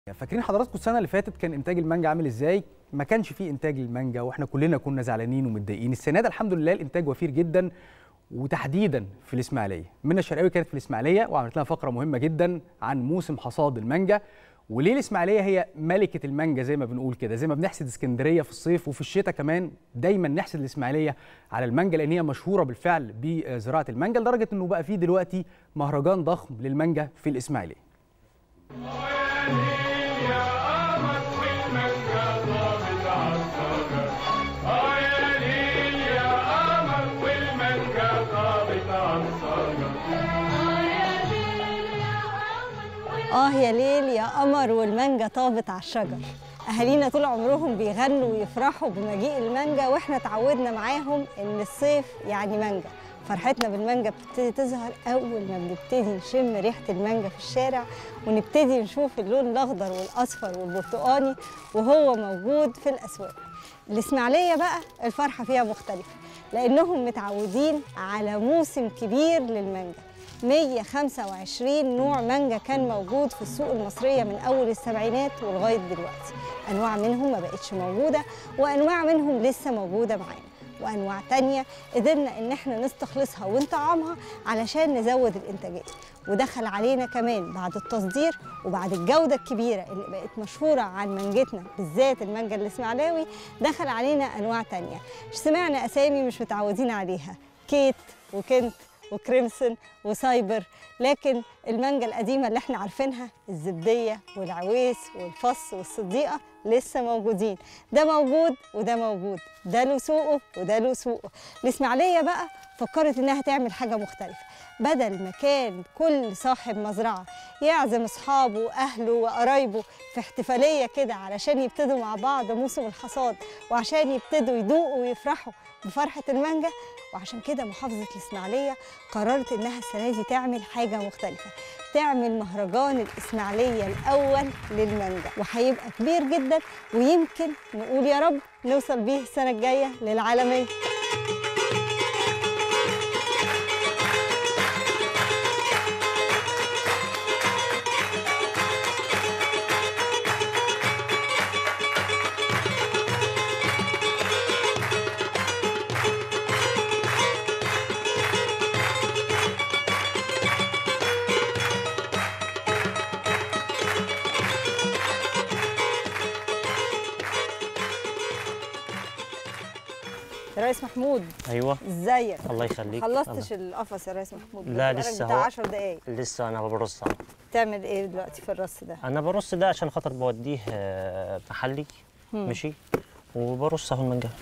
فاكرين حضراتكم السنه اللي فاتت كان انتاج المانجا عامل ازاي ما كانش فيه انتاج للمانجا واحنا كلنا كنا زعلانين ومتضايقين السنه ده الحمد لله الانتاج وفير جدا وتحديدا في الاسماعيليه منى الشرقاوي كانت في الاسماعيليه وعملت لنا فقره مهمه جدا عن موسم حصاد المانجا وليه الاسماعيليه هي ملكه المانجا زي ما بنقول كده زي ما بنحسد اسكندريه في الصيف وفي الشتاء كمان دايما نحسد الاسماعيليه على المانجا لان هي مشهوره بالفعل بزراعه المانجا لدرجه انه بقى فيه دلوقتي مهرجان ضخم للمانجا في الاسماعيليه آه يا ليل يا قمر والمانجا طابت على الشجر أهالينا طول عمرهم بيغنوا ويفرحوا بمجيء المانجا وإحنا اتعودنا معاهم إن الصيف يعني مانجا فرحتنا بالمانجا بتبتدي تظهر أول ما بنبتدي نشم ريحة المانجا في الشارع ونبتدي نشوف اللون الأخضر والأصفر والبرتقاني وهو موجود في الأسواق الإسماعيلية بقى الفرحة فيها مختلفة لأنهم متعودين على موسم كبير للمانجا 125 نوع مانجا كان موجود في السوق المصرية من أول السبعينات ولغاية دلوقتي أنواع منهم ما بقتش موجودة وأنواع منهم لسه موجودة معانا وأنواع تانية قدرنا إن احنا نستخلصها ونطعمها علشان نزود الإنتاجية ودخل علينا كمان بعد التصدير وبعد الجودة الكبيرة اللي بقت مشهورة عن مانجتنا بالذات المانجا الإسماعيلاوي دخل علينا أنواع تانية سمعنا أسامي مش متعودين عليها كيت وكنت وكريمسون وسايبر لكن المانجا القديمه اللي احنا عارفينها الزبديه والعويس والفص والصديقه لسه موجودين ده موجود وده موجود ده له سوقه وده له سوقه الاسماعيليه بقى فكرت انها تعمل حاجه مختلفه بدل ما كان كل صاحب مزرعه يعزم اصحابه واهله وقرايبه في احتفاليه كده علشان يبتدوا مع بعض موسم الحصاد وعشان يبتدوا يدوقوا ويفرحوا بفرحه المانجا وعشان كده محافظه الاسماعيليه قررت انها السنه دي تعمل حاجه مختلفه تعمل مهرجان الاسماعيليه الاول للمانجا وهيبقى كبير جدا ويمكن نقول يا رب نوصل بيه السنه الجايه للعالميه يا ريس محمود ايوه ازيك الله يخليك خلصتش القفص يا ريس محمود لا، بقالك لسه بتاع هو. 10 دقايق لسه انا برص أهو. تعمل ايه دلوقتي في الرص ده انا برص ده عشان خاطر بوديه آه، محلي ماشي وبرص اهو المانجا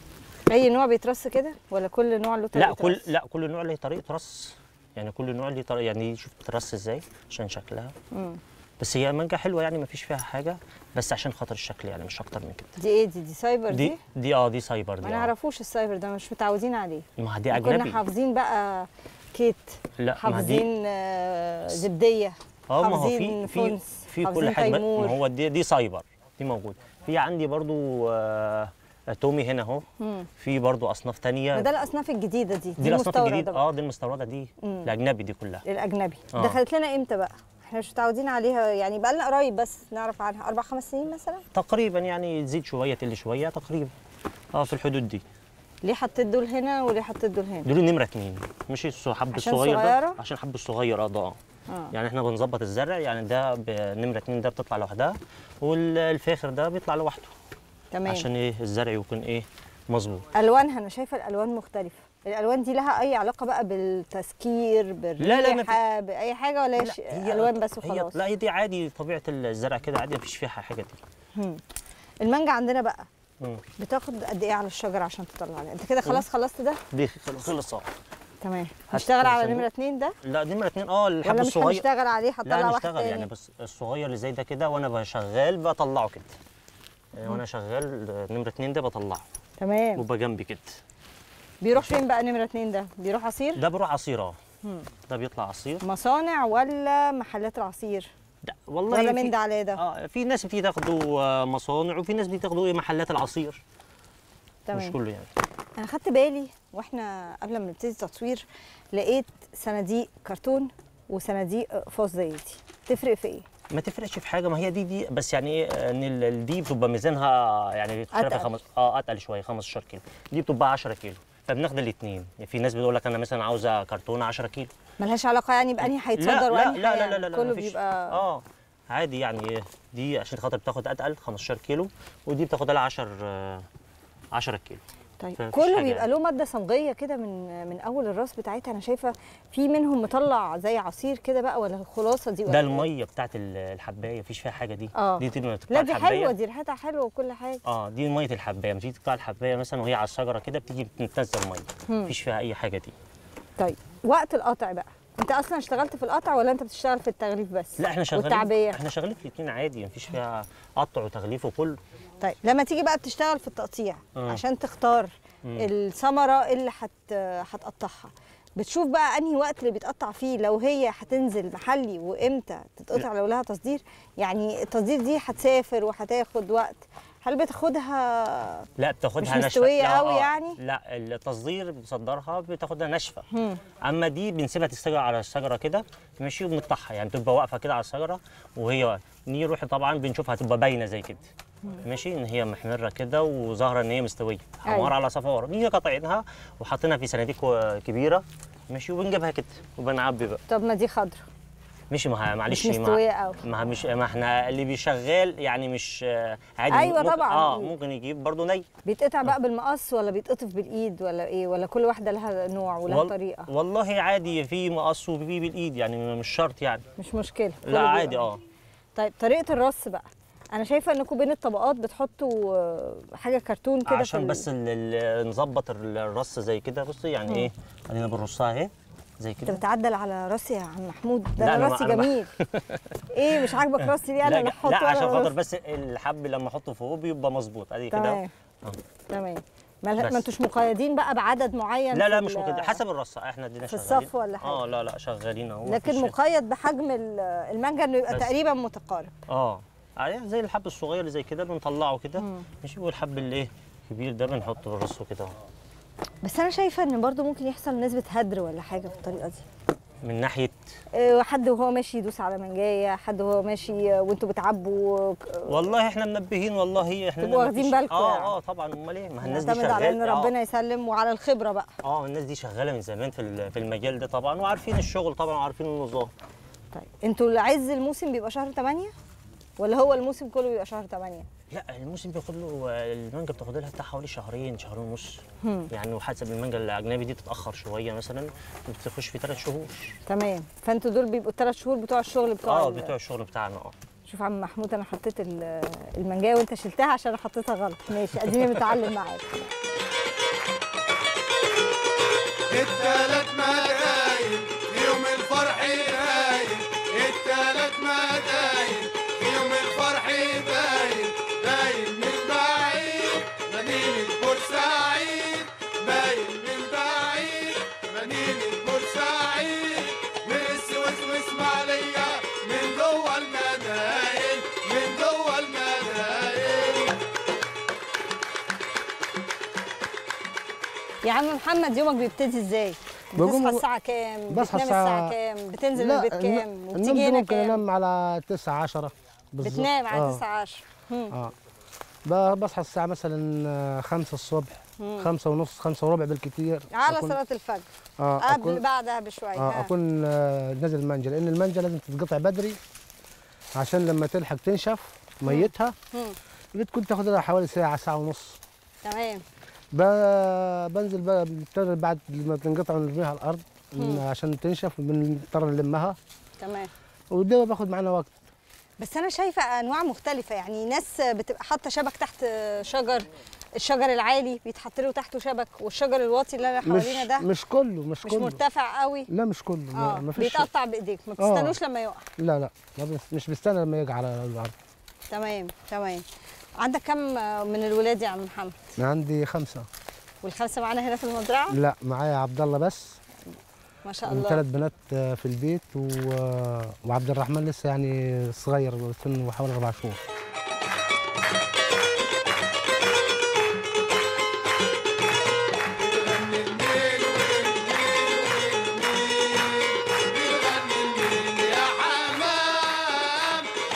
اي نوع بيترص كده ولا كل نوع له طريقه لا كل رص؟ لا كل نوع له طريقه رص يعني كل نوع له طريقه يعني شوف بترص ازاي عشان شكلها مم. بس هي مانجا حلوه يعني ما فيش فيها حاجه بس عشان خاطر الشكل يعني مش اكتر من كده دي ايه دي دي سايبر دي, دي دي اه دي سايبر دي ما آه. نعرفوش السايبر ده مش متعودين عليه ما دي كنا اجنبي حافظين بقى كيت لا ما دي حافظين آه، زبديه اه ما هو حافظين في في فونس في حافظين كل حاجه ما تيمور. هو دي دي سايبر دي موجود في عندي برضو آه تومي هنا اهو مم. في برضو اصناف تانية ما ده الاصناف الجديده دي دي الاصناف مستوردة الجديده بقى. اه دي المستورده دي مم. الاجنبي دي كلها الاجنبي آه. دخلت لنا امتى بقى احنا مش متعودين عليها يعني بقى لنا قريب بس نعرف عنها اربع خمس سنين مثلا تقريبا يعني تزيد شويه تقل شويه تقريبا اه في الحدود دي ليه حطيت دول هنا وليه حطيت دول هنا دول نمره اتنين مش الص- حب عشان الصغير صغيرة؟ ده عشان حب الصغير اه ده آه. اه يعني احنا بنظبط الزرع يعني ده بنمره اتنين ده بتطلع لوحدها والفاخر ده بيطلع لوحده تمام عشان ايه الزرع يكون ايه مظبوط الوانها انا شايفه الالوان مختلفه الالوان دي لها اي علاقه بقى بالتسكير بالريحه لا، ما باي حاجه ولا هي ش- الوان بس هي وخلاص لا هي دي عادي طبيعه الزرع كده عادي مفيش فيها حاجه دي مم. المانجا عندنا بقى مم. بتاخد قد ايه على الشجره عشان تطلع عليها انت كده خلاص خلصت ده دي خلص خلص اه تمام هات نشتغل على صندوق. نمره اتنين ده لا نمره اتنين اه الحب ولا مش الصغير هنشتغل عليه هطلع لا واحد نشتغل تاني يعني بس الصغير اللي زي ده كده وانا بشغال بطلعه كده يعني وانا شغال نمره اتنين ده بطلعه تمام وبقى جنبي كده بيروح فين بقى نمره اتنين ده بيروح عصير ده بروح عصير اه مم. ده بيطلع عصير مصانع ولا محلات العصير ده والله ولا في- من ده على ده اه في ناس بتيجي تاخدوا آه، مصانع وفي ناس بتاخدوا ايه محلات العصير مش تمام كله يعني انا خدت بالي واحنا قبل ما نبتدي تصوير لقيت صناديق كرتون وصناديق فوز زي دي تفرق في ايه ما تفرقش في حاجه ما هي دي دي بس يعني ايه ان ال- ال- دي بتبقى ميزانها يعني تتكلف أتقل. خمس اه اتقل شويه 15 كيلو دي بتبقى 10 كيلو فبناخد الاثنين يعني في ناس بتقول لك انا مثلا عاوزه كرتونه 10 كيلو ملهاش علاقه يعني بانهي لا هيتصدر لا وانهي لا لا هي- لا لا لا كله مفيش. بيبقى اه عادي يعني دي عشان خاطر بتاخد اتقل 15 كيلو ودي بتاخد لها 10 آه، 10 كيلو طيب فمفيش كله حاجة بيبقى يعني. له ماده صمغيه كده من من اول الراس بتاعتها انا شايفه في منهم مطلع زي عصير كده بقى ولا الخلاصه دي ولا ده إيه؟ الميه بتاعت ال- الحبايه مفيش فيها حاجه دي آه. دي تبقى بتقطع لا دي الحباية. حلوه دي ريحتها حلوه وكل حاجه اه دي ميه الحبايه لما تيجي تقطع الحبايه مثلا وهي على الشجره كده بتيجي بتنزل ميه مفيش فيها اي حاجه دي طيب وقت القطع بقى انت اصلا اشتغلت في القطع ولا انت بتشتغل في التغليف بس لا احنا شغالين والتعبيه احنا شغالين في الاثنين عادي مفيش فيها قطع وتغليف وكله طيب لما تيجي بقى بتشتغل في التقطيع آه. عشان تختار الثمره اللي هت هتقطعها بتشوف بقى انهي وقت اللي بيتقطع فيه لو هي هتنزل محلي وامتى تتقطع لو لها تصدير يعني التصدير دي هتسافر وهتاخد وقت هل بتاخدها لا بتاخدها مش ناشفه مستوية لا، أوي آه. يعني؟ لا التصدير بتصدرها بتاخدها ناشفه اما دي بنسيبها تستوي على الشجره كده ماشي وبنقطعها يعني تبقى واقفه كده على الشجره وهي واقفة. نيجي نروح طبعا بنشوفها تبقى باينه زي كده ماشي ان هي محمره كده وظاهره ان هي مستويه أيوة. حمار على صفار نيجي قاطعينها وحاطينها في صناديق و- كبيره ماشي وبنجيبها كده وبنعبي بقى طب ما دي خضرا مش ما معلش مش ما- مستوية أوي. ما مش ما احنا اللي بيشغال يعني مش آه، عادي أيوة ممكن طبعاً. اه ممكن يجيب برضه ني بيتقطع بقى بالمقص ولا بيتقطف بالايد ولا ايه ولا كل واحده لها نوع ولها وال- طريقه والله عادي في مقص وفي بالايد يعني مش شرط يعني مش مشكله كله لا بيبقى عادي اه طيب طريقه الرص بقى انا شايفه انكم بين الطبقات بتحطوا آه، حاجه كرتون كده في عشان ال- بس ال- ال- نظبط ال- الرص زي كده بصي يعني ايه ادينا بنرصها اهي زي انت كده بتعدل على راسي يا عم محمود لا، ده أنا انا ما- راسي أنا ما- جميل ايه مش عاجبك راسي ليه انا لا, اللي لا احطه عشان وأنا خاطر راسي. بس الحب لما احطه فوق بيبقى مظبوط ادي كده تمام آه. تمام ما بس. ما انتوش مقيدين بقى بعدد معين لا في لا ال- مش ممكن حسب الرصه احنا ادينا في شغالين الصف ولا حاجة؟ اه لا لا شغالين اهو لكن مفيش- مقيد بحجم ال- المانجا انه يبقى بس. تقريبا متقارب اه يعني زي الحب الصغير اللي زي كده بنطلعه كده ماشي والحب اللي ايه كبير ده بنحطه بالرصه كده اهو بس انا شايفه ان برضو ممكن يحصل نسبه هدر ولا حاجه في الطريقه دي من ناحيه إيه، حد وهو ماشي يدوس على منجايه حد وهو ماشي آه، وانتوا بتعبوا ك- والله احنا منبهين والله احنا تبقوا ما واخدين فيش- بالكم اه يعني. اه طبعا امال ايه ما الناس دي نعتمد على ان شغاله ربنا يسلم وعلى الخبره بقى اه الناس دي شغاله من زمان في ال- في المجال ده طبعا وعارفين الشغل طبعا وعارفين النظام طيب انتوا عز الموسم بيبقى شهر 8 ولا هو الموسم كله بيبقى شهر 8 لا الموسم بياخد له المانجا بتاخد لها بتاع حوالي شهرين شهرين ونص يعني وحسب المانجا الاجنبي دي تتاخر شويه مثلا بتخش في ثلاث شهور تمام فانتوا دول بيبقوا الثلاث شهور بتوع الشغل بتوع اه ال- بتوع الشغل بتاعنا اه شوف عم محمود انا حطيت ال- المانجايه وانت شلتها عشان انا حطيتها غلط ماشي اديني متعلم معاك التلات مداين يوم الفرح باين التلات مداين يوم الفرح باين باين من بعيد مدينة بورسعيد باين من بعيد مدينة بورسعيد من السويس واسماعيلية من جوه المداين من جوه المداين يا عم محمد يومك بيبتدي ازاي بقوم- بتصحى الساعه كام بصحى بتنام الساعة- الساعه كام بتنزل لا، البيت الن- كام النوم وبتيجي دي هنا ممكن كام انام على 9 10 بالظبط بتنام على آه. 9 10 اه ب- بصحى الساعة مثلا 5 الصبح 5 ونص 5 وربع بالكتير على أكون- صلاه الفجر اه قبل أكون بعدها بشويه اه ها. اكون آه نازل المانجا لان المانجا لازم تتقطع بدري عشان لما تلحق تنشف ميتها مم. بتكون تاخد لها حوالي ساعة ساعة ونص تمام ب- بنزل بقى بنضطر بعد ما تنقطع ونرميها على الارض عشان تنشف بنضطر نلمها تمام وده باخد معانا وقت بس انا شايفه انواع مختلفه يعني ناس بتبقى حاطه شبك تحت شجر الشجر العالي بيتحط له تحته شبك والشجر الواطي اللي انا مش حوالينا ده مش كله مش, مش كله مرتفع قوي لا مش كله اه ما ما فيش بيتقطع بايديك ما آه. بتستنوش لما يقع لا لا ما بس مش بستنى لما يجي على الارض تمام تمام عندك كم من الولاد يا عم محمد أنا عندي خمسه والخمسه معانا هنا في المزرعه لا معايا عبد الله بس ما شاء وثلاث الله بنات آه، في البيت و... وعبد الرحمن لسه يعني صغير سنه حوالي اربع شهور بتغني الميل والميل والميل بتغني الميل يا حمام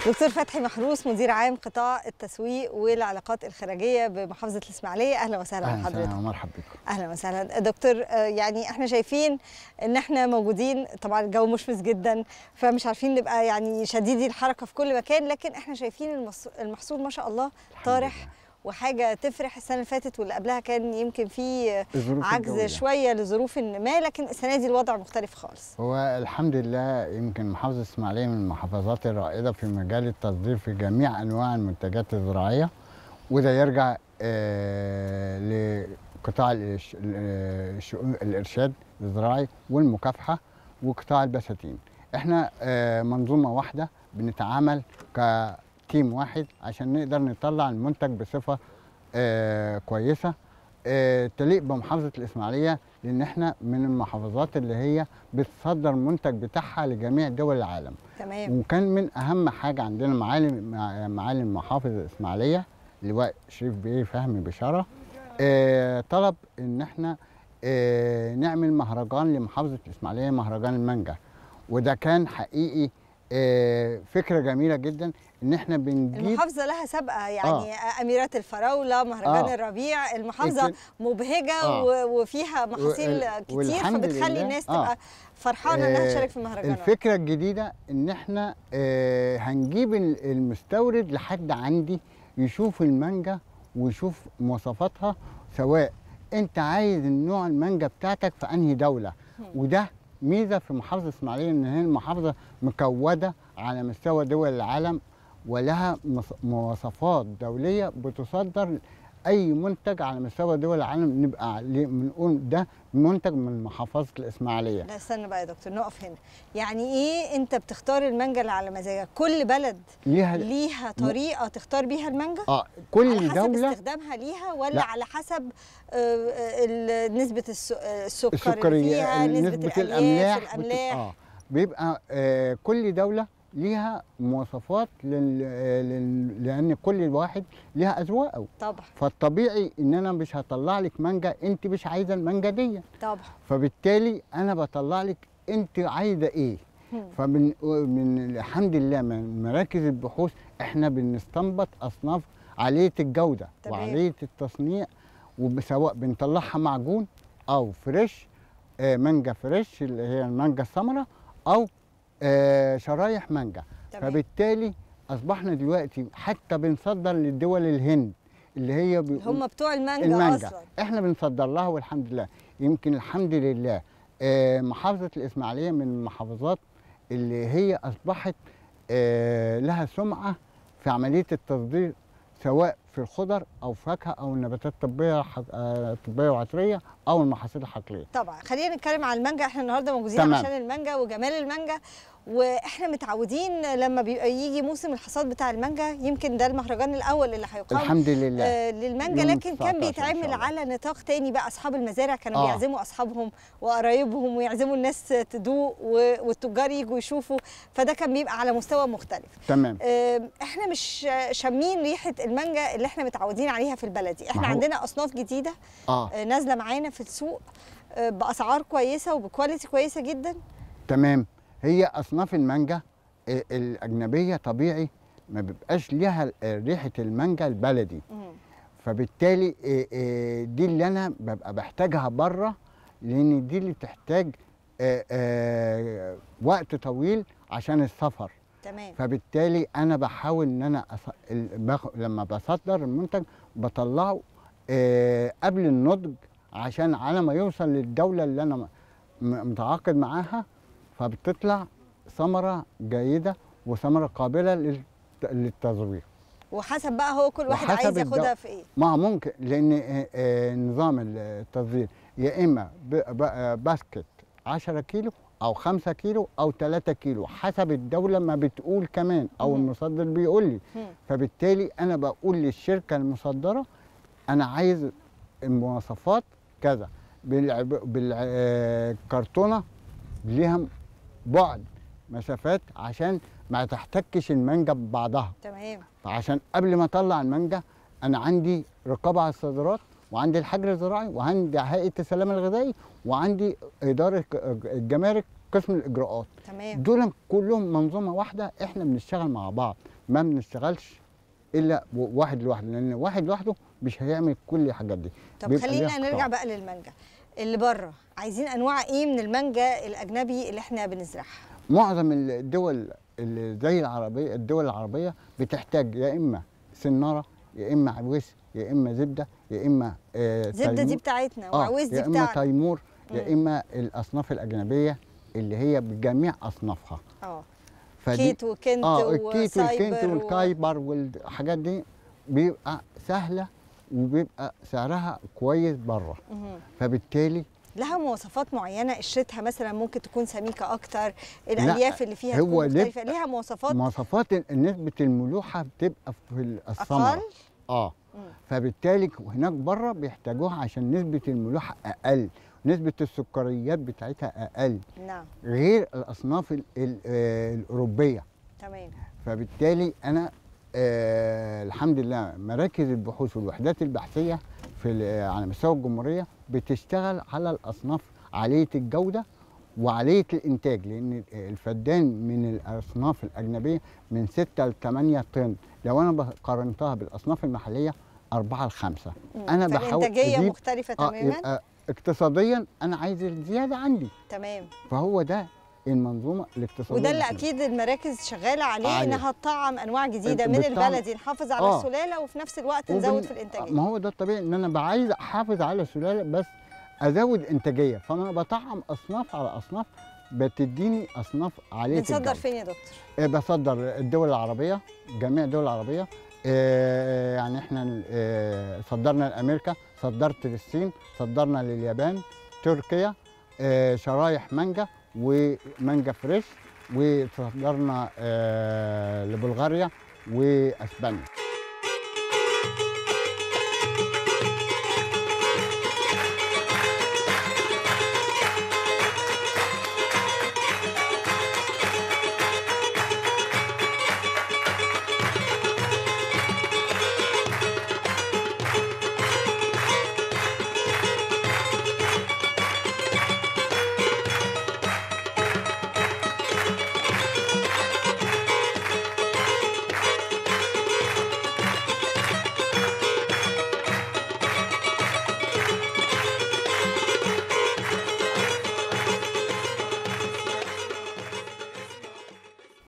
دكتور فتحي محروس مدير عام قطاع التسويق والعلاقات الخارجيه بمحافظه الاسماعيليه اهلا وسهلا اهلا بحضرتك وسهلا ومرحبا بكم اهلا وسهلا دكتور آه، يعني احنا شايفين ان احنا موجودين طبعا الجو مشمس جدا فمش عارفين نبقى يعني شديدي الحركه في كل مكان لكن احنا شايفين المص- المحصول ما شاء الله طارح وحاجه تفرح السنه اللي فاتت واللي قبلها كان يمكن في آه، الظروف عجز الجوية. شويه لظروف ما لكن السنه دي الوضع مختلف خالص هو الحمد لله يمكن محافظة الإسماعيلية من المحافظات الرائدة في مجال التصدير في جميع أنواع المنتجات الزراعية وده يرجع آه، لقطاع الإرش- ال- الشؤون- الإرشاد الزراعي والمكافحة وقطاع البساتين احنا آه، منظومة واحدة بنتعامل كتيم واحد عشان نقدر نطلع المنتج بصفة آه، كويسة آه، تليق بمحافظة الإسماعيلية لأن احنا من المحافظات اللي هي بتصدر منتج بتاعها لجميع دول العالم تمام وكان من أهم حاجة عندنا معالم مع- معالم محافظ الإسماعيلية لواء شريف بيه فهمي بشارة آه، طلب إن احنا آه، نعمل مهرجان لمحافظة الإسماعيلية مهرجان المانجا وده كان حقيقي آه، فكرة جميلة جدا إن احنا بنجيب المحافظة لها سابقة يعني آه. أميرات الفراولة مهرجان آه. آه. الربيع المحافظة لكن- مبهجة آه. آه. وفيها محاصيل وال- كتير والحمد فبتخلي لله. الناس آه. تبقى فرحانة إنها آه، تشارك في المهرجانات الفكرة الجديدة إن إحنا آه، هنجيب ال- المستورد لحد عندي يشوف المانجا ويشوف مواصفاتها سواء أنت عايز النوع المانجا بتاعتك في أنهي دولة وده ميزة في محافظة إسماعيلية إن هي المحافظة مكودة على مستوى دول العالم ولها مص- مواصفات دولية بتصدر أي منتج على مستوى دول العالم نبقى عليه- بنقول ده منتج من محافظة الإسماعيلية لا استنى بقى يا دكتور نقف هنا يعني إيه أنت بتختار المانجا اللي على مزاجك كل بلد ليها ليها طريقة تختار بيها المانجا اه كل على حسب دولة استخدامها ليها ولا لا. على حسب آه، آه، ال- نسبة الس- آه، السكر اللي السكرية فيها نسبة الألياف بت- الأملاح اه بيبقى آه كل دولة ليها مواصفات لل... آه، لل... لأن كل واحد ليها أذواقه طبعا فالطبيعي إن أنا مش هطلع لك مانجا أنت مش عايزة المانجا دي طبعا فبالتالي أنا بطلع لك أنت عايزة إيه هم. فمن من الحمد لله من مراكز البحوث احنا بنستنبط اصناف عاليه الجوده تمام. وعاليه التصنيع وسواء بنطلعها معجون او فريش آه مانجا فريش اللي هي المانجا السمراء او آه شرايح مانجا تمام. فبالتالي اصبحنا دلوقتي حتى بنصدر للدول الهند اللي هي بيقول- هم بتوع المانجا, المانجا أصلا احنا بنصدر لها والحمد لله يمكن الحمد لله آه، محافظه الاسماعيليه من المحافظات اللي هي اصبحت آه، لها سمعه في عمليه التصدير سواء في الخضر او فاكهه او النباتات الطبيه ح- آه، طبيه وعطريه او المحاصيل الحقليه طبعا خلينا نتكلم على المانجا احنا النهارده موجودين تمام. عشان المانجا وجمال المانجا واحنا متعودين لما بيبقى يجي موسم الحصاد بتاع المانجا يمكن ده المهرجان الاول اللي هيقام الحمد لله آه للمانجا يوم لكن 19 كان إن شاء بيتعمل الله. على نطاق تاني بقى اصحاب المزارع كانوا آه. بيعزموا اصحابهم وقرايبهم ويعزموا الناس تدوق و- والتجار يجوا يشوفوا فده كان بيبقى على مستوى مختلف تمام آه، احنا مش شامين ريحه المانجا اللي احنا متعودين عليها في البلدي احنا ما هو- عندنا اصناف جديده اه آه، نازله معانا في السوق آه، باسعار كويسه وبكواليتي كويسه جدا تمام هي اصناف المانجا آه، الاجنبيه طبيعي ما بيبقاش ليها آه، ريحه المانجا البلدي مم. فبالتالي آه، آه، دي اللي انا ببقى بحتاجها بره لان دي اللي بتحتاج آه، آه، وقت طويل عشان السفر تمام فبالتالي انا بحاول ان انا أص... ال- باخ- لما بصدر المنتج بطلعه آه، قبل النضج عشان على ما يوصل للدوله اللي انا م- م- متعاقد معاها فبتطلع ثمره جيده وثمره قابله للت- للتزويق وحسب بقى هو كل واحد وحسب عايز الدو- ياخدها في ايه ما ممكن لان آه، آه، نظام التصدير يا اما ب- ب- آه، باسكت 10 كيلو او 5 كيلو او 3 كيلو حسب الدوله ما بتقول كمان او مم. المصدر بيقول لي مم. فبالتالي انا بقول للشركه المصدره انا عايز المواصفات كذا بالكرتونه ليها بعد مسافات عشان ما تحتكش المانجا ببعضها تمام فعشان قبل ما اطلع المانجا انا عندي رقابه على الصادرات وعندي الحجر الزراعي وعندي هيئه السلامه الغذائي وعندي اداره الجمارك قسم الاجراءات تمام دول كلهم منظومه واحده احنا بنشتغل مع بعض ما بنشتغلش الا و- واحد لوحده لان واحد لوحده مش هيعمل كل الحاجات دي طب بيبقى خلينا ليها نرجع قطاع. بقى للمانجا اللي بره عايزين انواع ايه من المانجا الاجنبي اللي احنا بنزرعها معظم الدول اللي زي العربيه الدول العربيه بتحتاج يا اما سناره يا اما عويس يا اما زبده يا اما آه زبده دي تيمور. بتاعتنا آه وعويز دي يا اما بتاعنا تيمور مم. يا اما الاصناف الاجنبيه اللي هي بجميع اصنافها اه فدي كيت وكنت اه الكيت والكنت وسايبر و- والكايبر والحاجات دي بيبقى سهله وبيبقى سعرها كويس بره مهم. فبالتالي لها مواصفات معينه قشرتها مثلا ممكن تكون سميكه اكتر الالياف اللي فيها هو تكون مختلفه لب- ليها مواصفات مواصفات نسبه الملوحه بتبقى في الثمره اقل اه مم. فبالتالي هناك بره بيحتاجوها عشان نسبه الملوحه اقل نسبه السكريات بتاعتها اقل نعم غير الاصناف ال- ال- آه، الاوروبيه تمام فبالتالي انا آه الحمد لله مراكز البحوث والوحدات البحثيه في ال- على مستوى الجمهوريه بتشتغل على الاصناف عاليه الجوده وعاليه الانتاج لان الفدان من الاصناف الاجنبيه من 6 ل 8 طن لو انا قارنتها بالاصناف المحليه 4 ل 5 انا بحاول فالانتاجيه أجيب- مختلفه اه تماما يبقى اقتصاديا انا عايز الزياده عندي تمام فهو ده المنظومه الاقتصاديه وده اللي الحلوة. اكيد المراكز شغاله عليه عليه. انها تطعم انواع جديده أنت من بتطعم- البلدي نحافظ على آه. السلاله وفي نفس الوقت وبن- نزود في الانتاجيه ما هو ده الطبيعي ان انا بقى عايز احافظ على السلاله بس ازود انتاجيه فانا بطعم اصناف على اصناف بتديني اصناف عاليه بنصدر الجوده فين يا دكتور آه، بصدر الدول العربيه جميع الدول العربيه آه، يعني احنا آه، صدرنا لامريكا صدرت للصين صدرنا لليابان تركيا آه، شرايح مانجا ومانجا فريش وصدرنا آه، لبلغاريا واسبانيا